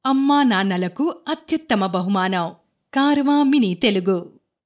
అమ్మా నాన్నలకు అత్యుత్తమ బహుమానం కారవా మినీ తెలుగు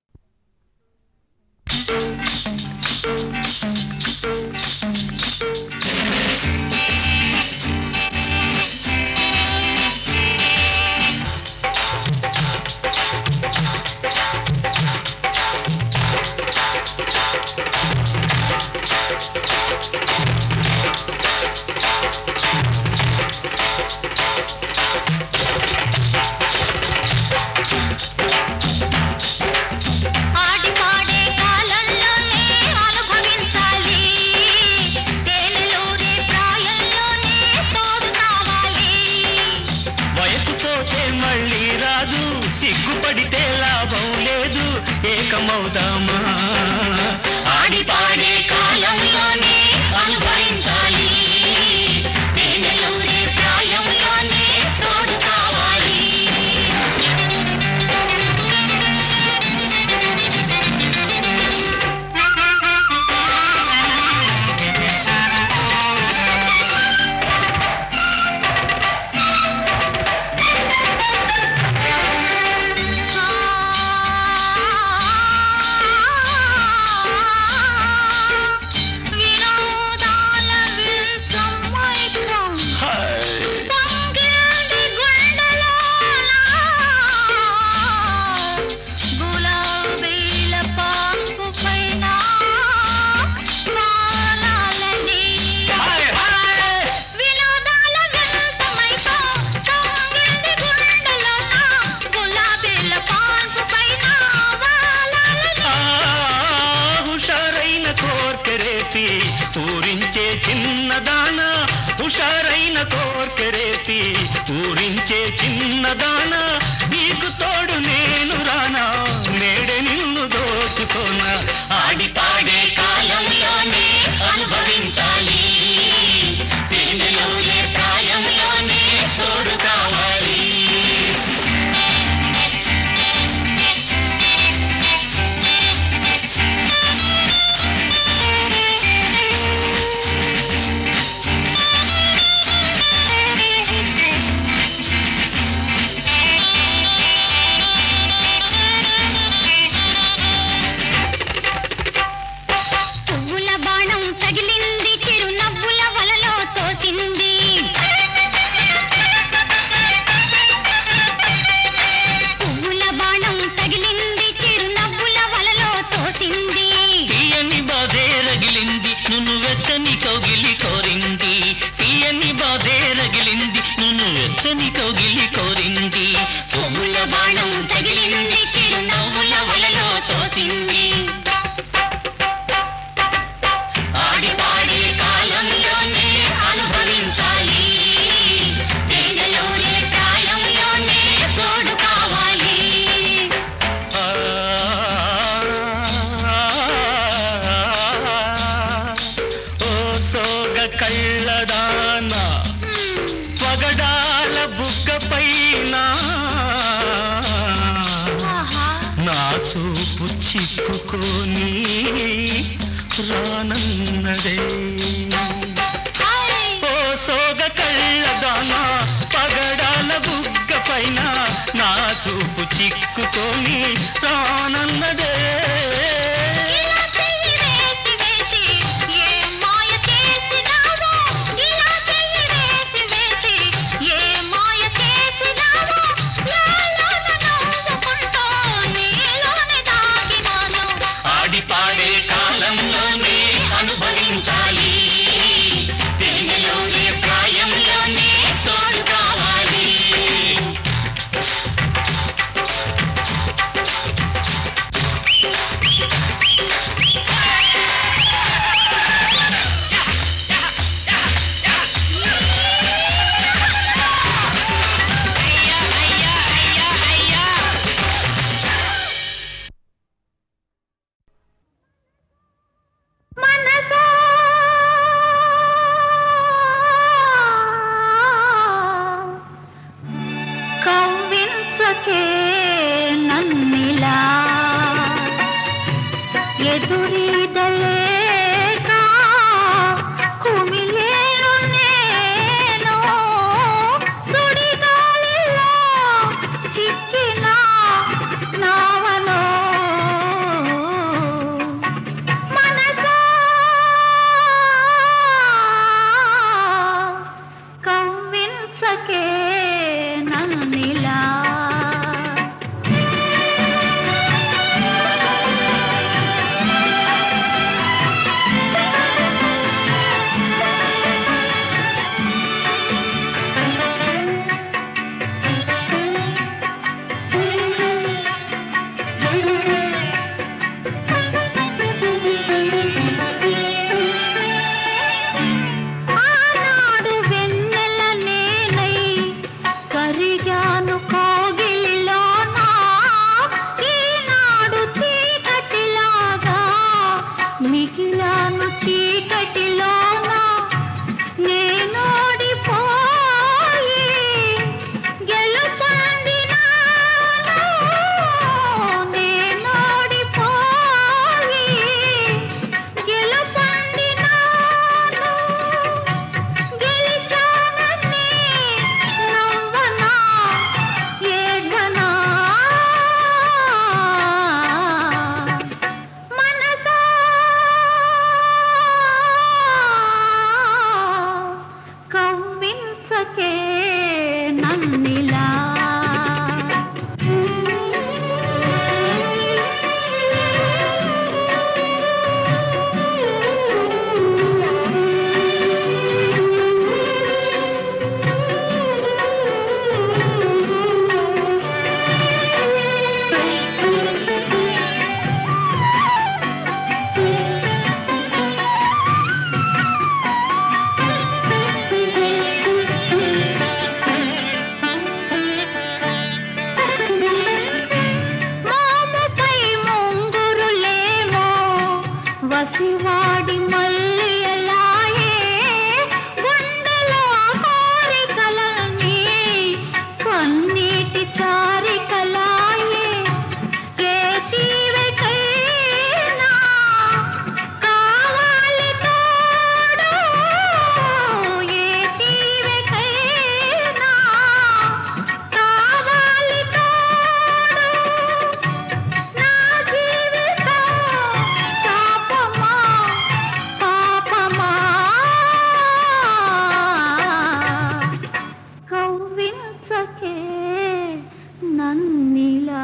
ఆడి పాడే కాలంలోనే అనుభవించాలి తేనెలూరే ప్రాయంలోనే తోడు కావాలి వయసు పోతే మళ్ళీ రాదు సిగ్గుపడితే లాభం లేదు ఏకమవుదామా ఆడి పాడే కాలంలోనే అనుభవించాలి తేనెలూరే ప్రాయంలోనే తోడు కావాలి వినోదాల విల్కమైకం హాయ్. పొంగిల్ది గుండెలోన గులాబీల పాన్పు పైన వాలాలని హాయ్, హాయ్. వినోదాల విల్కమైకం పొంగిల్ది గుండెలోన గులాబీల పాన్పు పైన వాలాలని ఆ, హుషారైన కోర్కెరేపి ఊరించే చిన్నదాన హుషారైన కోర్కెరేపి ఊరించే చిన్నదాన నీకు తోడు నేను రానా నేడే నిన్ను దోచుకోనా ఆడి పాడే కాలంలోనే అనుభవించాలి తేనెలోనే ప్రాయంలోనే తోడు కావాలి పువ్వుల బాణం తగిలింది చిరునవ్వుల వలలో తోసింది పువ్వుల బాణం తగిలింది చిరునవ్వుల వలలో తోసింది తీయని బాధే రగిలింది నువ్వు వెచ్చని కౌగిలి కోరింది తీయని బాధే రగిలింది నువ్వు వెచ్చని కౌగిలి కోరింది పువ్వుల బాణం తగిలింది చిరునవ్వుల వలలో తోసింది ఆడి పాడే కాలంలోనే అనుభవించాలి తేనెలోనే ప్రాయంలోనే తోడు కావాలి ఆ, ఓ సోగ కళ్ళదాన పగడాల బుగ్గ పైన ఆహా నా చూపు చిక్కుకొని రానన్నదే హాయ్ ఓ సోగ కళ్ళదాన పగడాల బుగ్గ పైన నా చూపు చిక్కుకొని రానన్నదే ఇలా చెయ్యి వేసి వేసి ఏ మాయ చేసినావో ఇలా చెయ్యి వేసి వేసి ఏ మాయ చేసినావో నాలోన నవ్వుకుంటూ నీలోనే దాగినాను ఆడి పాడే కాలంలోనే అనుభవించాలి తేనెలోనే ప్రాయంలోనే తోడు కావాలి మనసా కవ్వించకే నన్నిలా ఎదురీదలేక కుమిలేను నేను సుడిగాలిలో నన్నిలా ఆనాడు వెన్నెల నేనై కరిగాను కోగిలిలోనా ఈనాడు చీకటిలాగా మిగిలాను చీకటిలోనా నేనోడిపోయి గెలుపొందినాను నేనోడిపోయి గెలుపొందినాను గెలిచానని నవ్వనా ఏడ్వనా మనసా కవ్వించకే నన్నిలా మోముపై ముంగురులేమో వసివాడి మల్లియలాయే గుండెలో కోరికలన్నీ కన్నీటి చారికలాయే ఏ తీవెకైనా కావాలి తోడు ఏ తీవెకైనా కావాలి తోడు నా జీవితం శాపమా పాపమా కవ్వించకే నన్నిలా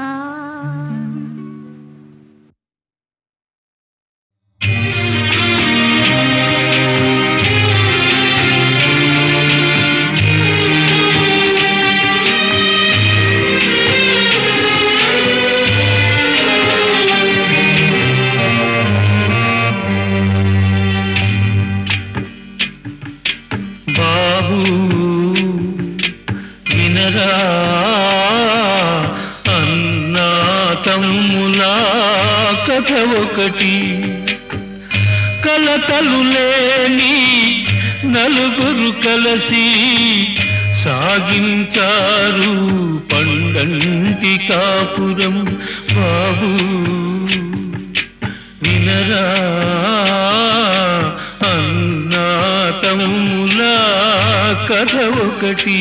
బాబు వినరా అన్నా తమ్ములా కథ ఒకటి కలతలు లేని నలుగురు కలసి సాగించారు పండంటి కాపురం బాబు వినరా అన్నా తమ్ములా కథ ఒకటి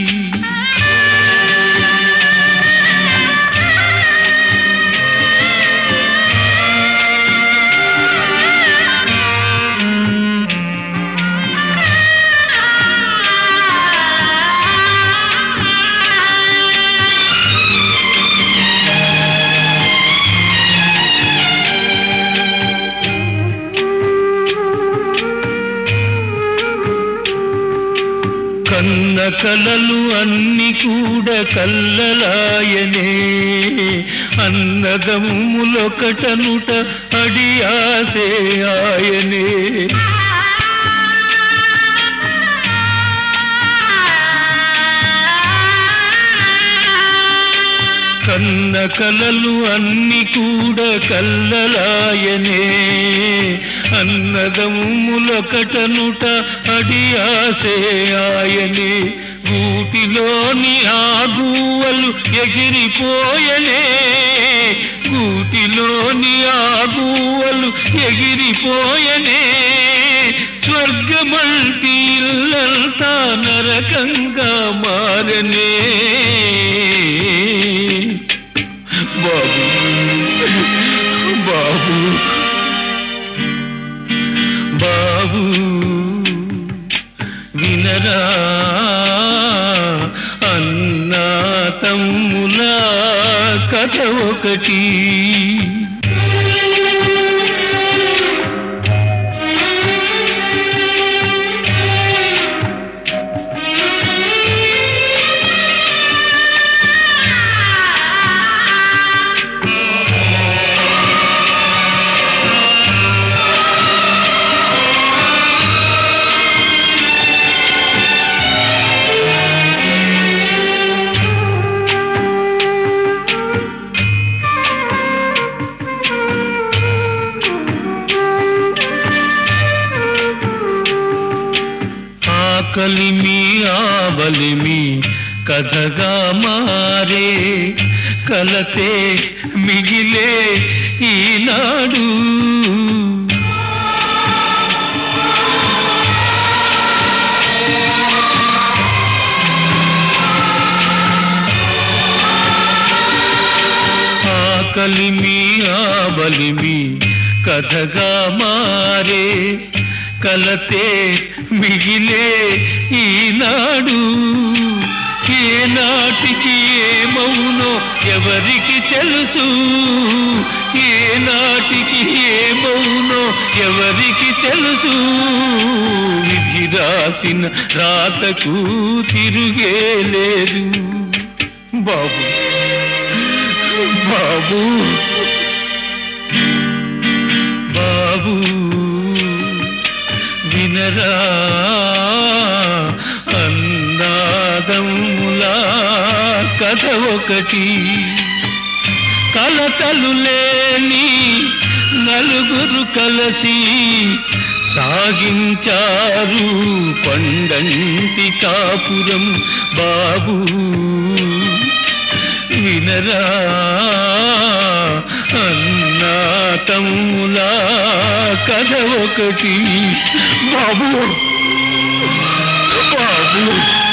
కన్న కలలు అన్ని కూడా కల్లలాయనే అన్నదమ్ములొకటనుట అడి ఆసే ఆయనే కన్న కలలు అన్ని కూడా కల్లలాయనే అన్నదమ్ములొకటనుట అడి ఆసే ఆయనే గూటిలోని ఆ గువ్వలు ఎగిరిపోయనే గూటిలోని ఆ గువ్వలు ఎగిరిపోయనే స్వర్గమంటి ఇల్లంతా నరకంగా మారనే బాబు బాబు బాబు వినరా అన్నా తమ్ముల కథ ఒకటి ఆకలిమి ఆవలిమి కథగా మారే కలతే మిగిలే ఈనాడు ఆకలిమి ఆవలిమి కథగా మారే కలతే మిగిలే ఈనాడు ఏనాటికి ఏమవునో ఎవరికి తెలుసు ఏనాటికి ఏమవునో ఎవరికి తెలుసు విధి రాసిన రాతకు తిరుగే లేదు బాబు బాబు బాబు వినరా అన్నాదములా కథ ఒకటి కలతలు లేని నలుగురు కలసి సాగించారు పండంటి కాపురం బాబు వినరా అన్నా తమ్ములా కథ ఒకటి బాబు బాబు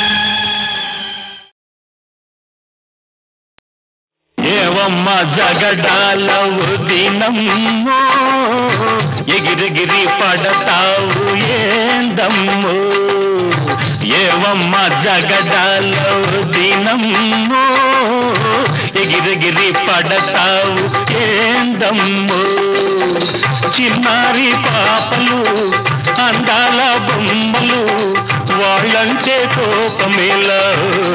ఏవమ్మ జగడాలవు దినమ్మో ఎగిరెగిరి పడతావు ఏందమ్మో ఏవమ్మ జగడాలవు దినమ్మో ఎగిరెగిరి పడతావు ఏందమ్మో చిన్నారి పాపలు అందాల బొమ్మలు వాళ్ళంటే కోపమేలా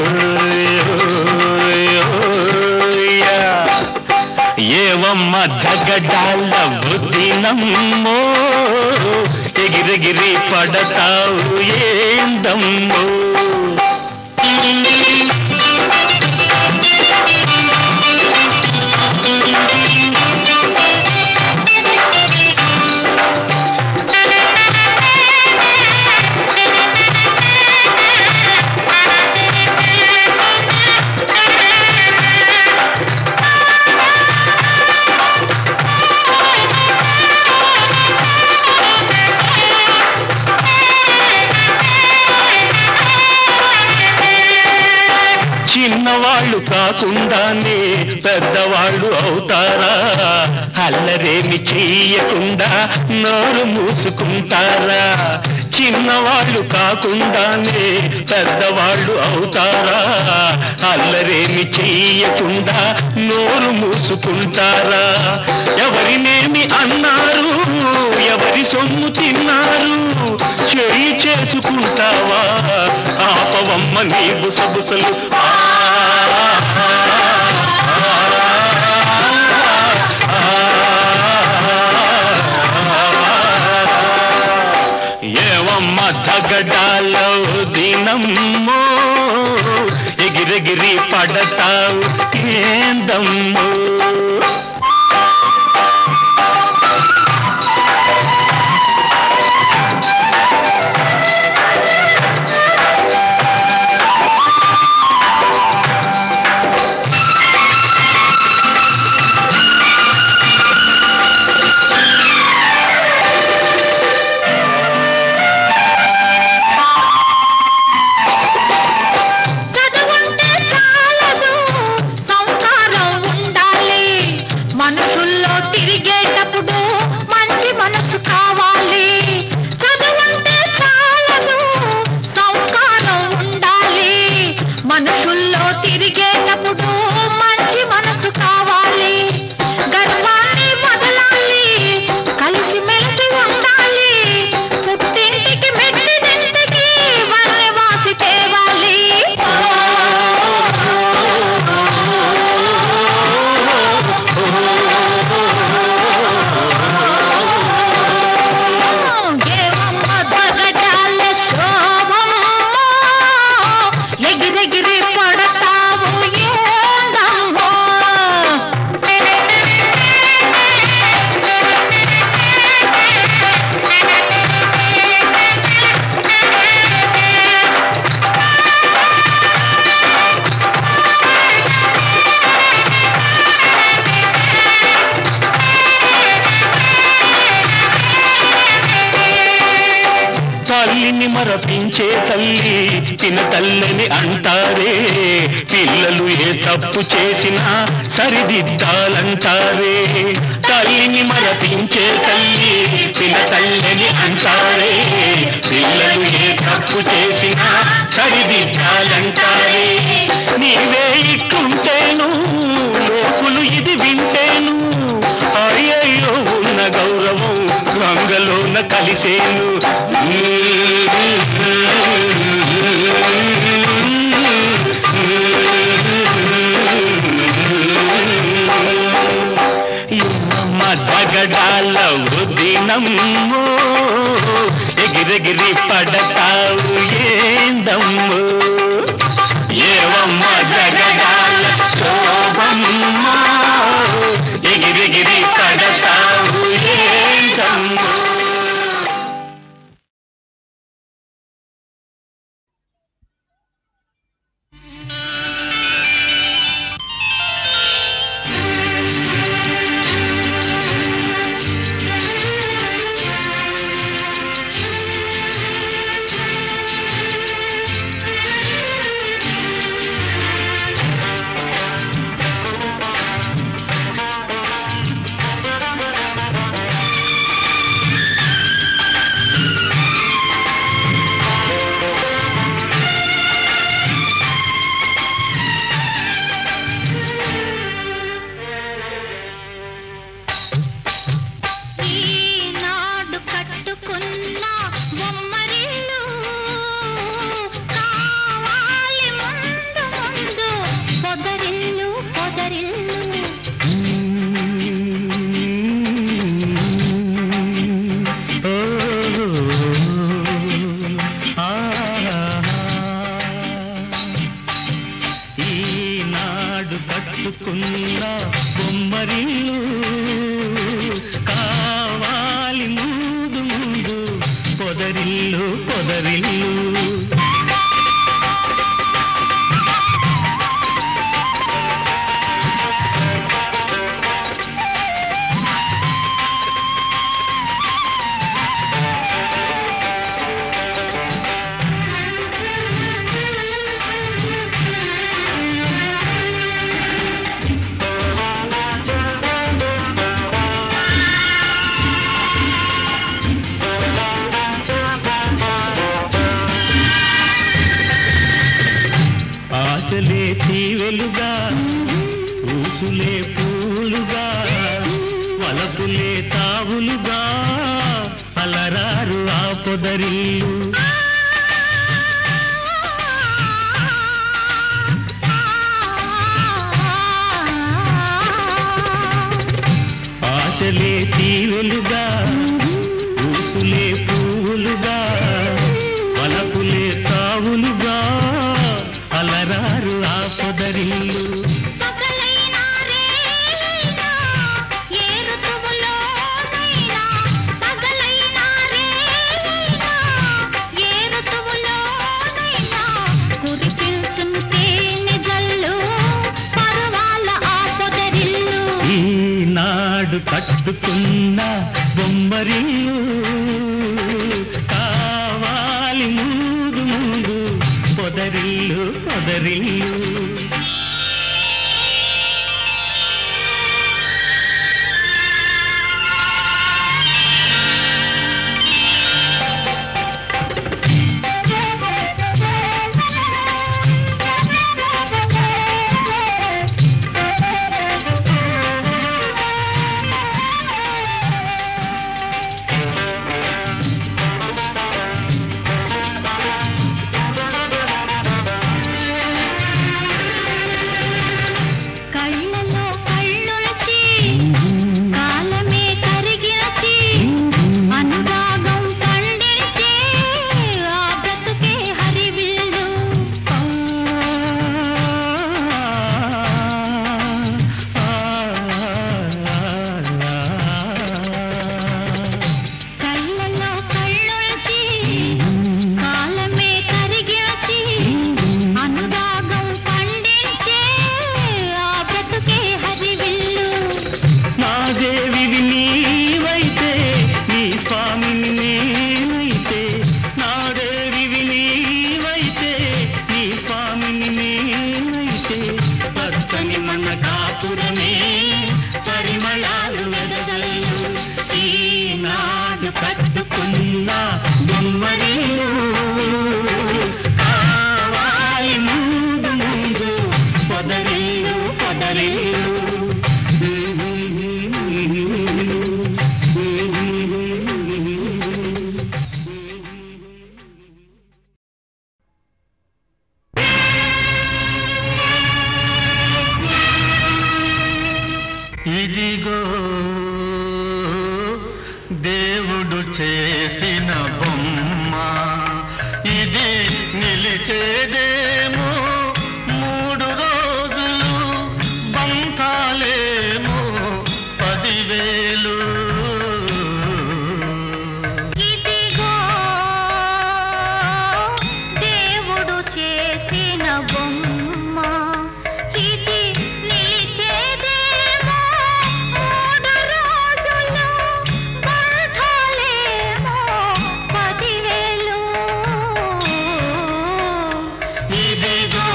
ఏవమ్మ జగడాల బుద్ధినమ్మో ఎగిరెగిరి పడతావు ఏందమ్మో చిన్నవాళ్ళు కాకుండానే పెద్దవాళ్ళు అవుతారా అల్లరేమి చెయ్యకుండా నోరు మూసుకుంటారా చిన్నవాళ్ళు కాకుండానే పెద్దవాళ్ళు అవుతారా అల్లరేమి చెయ్యకుండా నోరు మూసుకుంటారా ఎవరినేమి అన్నారు ఎవరి సొమ్ము తిన్నారు చెయ్యి చేసుకుంటావా ఆపవమ్మ నీ బుసబుసలు ఆ, ఆ, ఏవమ్మ జగడాల దినమ్మో ఎగిరెగిరి పడతావు ఏందమ్మో చదువుంటే చాలదు సంస్కారం ఉండాలి మనుషుల్లో తిరిగేటప్పుడు మంచి మనసు కావాలి చదువుంటే చాలదు సంస్కారం ఉండాలి మనుషుల్లో తిరిగేటప్పుడు తల్లిని మరపించే తల్లి తిన తల్లిని అంటారే పిల్లలు ఏ తప్పు చేసినా సరిదిద్దాలంటారే తల్లిని మరపించే తల్లి పిన తల్లిని అంటారే పిల్లలు ఏ తప్పు చేసినా సరిదిద్దాలంటారే నీవే ఇట్టుంటేను లోకులు ఇది వింటేను అయ్యయ్యో ఉన్న గౌరవం రంగలోన కలిసేను యమ్మ జగడాల దినమ్మో ఎగిరెగిరి పడతావు ఏందమ్మో ఏవమ్మ జగడాల శోభమ్మో ఎగిరెగిరి పడతావు ఏందమ్మో ఈనాడు కట్టుకున్న బొమ్మరిల్లు కావాలి ముందు ముందు పొదరిల్లు పొదరిల్లు ఈనాడు కట్టుకున్న బొమ్మరిల్లు కావాలి ముందు ముందు పొదరిల్లు పొదరిల్లు ఆశలే తీవెలుగా ఊసులే పూలుగా వలపులే తావులుగా అలరారు ఆ పొదరిల్లు ఆశలే తీవెలుగా ఊసులే పూలుగా వలపులే తావులుగా అలరారు ఆ పొదరిల్లు పగలైనా రేయినా ఏ ఋతువులోనైనా పగలైనా రేయినా ఏ ఋతువులోనైనా కురిపించును తేనె జల్లు పరువాల ఆ పొదరిల్లు ఈనాడు కట్టుకున్న బొమ్మరిల్లు కావాలి ముందు ముందు పొదరిల్లు పొదరిల్లు ఆ మన కాపురమే పరిమళాలు వెదజల్లు ఈనాడు కట్టుకున్న బొమ్మరిల్లు కావాలి ముందు ముందు పొదరిల్లు పొదరిల్లు ఇదిగో దేవుడు చేసిన బొమ్మ ఇది నిలిచేదేమో మూడు రోజులు బంధాలేమో పదివేలు ఇదిగో దేవుడు చేసిన బొమ్మ ఇది నిలిచేదేమో మూడు రోజులు బంధాలేమో పదివేలు ఇదిగో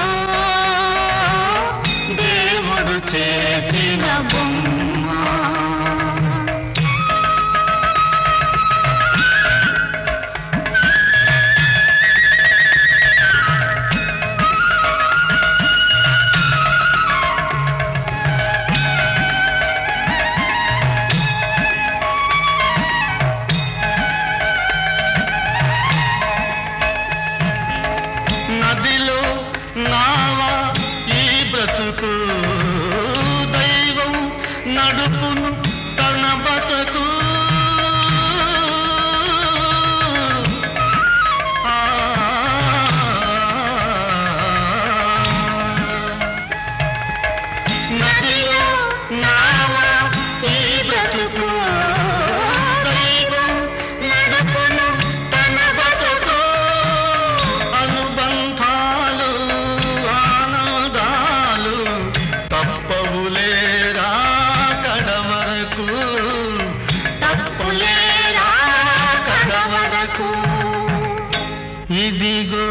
దేవుడు చేసిన బొమ్మ నదిలో నావా ఈ బ్రతుకు దైవం నడుపును తన బతుకు ఆ, నదిలో నావా ఈ బ్రతుకు దైవం నడుపును తన బతుకు అనుబంధాలు ఆనందాలు తప్పవులేరా కడవరకు తప్పులేరా కడవరకు ఇదిగో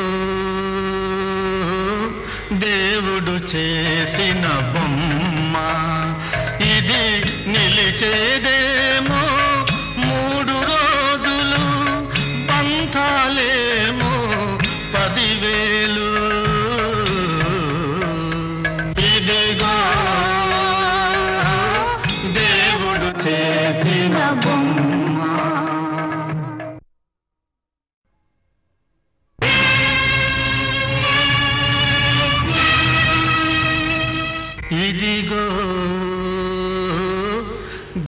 దేవుడు చేసిన బొమ్మ ఇది నిలిచేదేమో మూడు రోజులు బంధాలేమో పదివేలు ఇదిగో దేవుడు చేసిన బొమ్మ ఇదిగో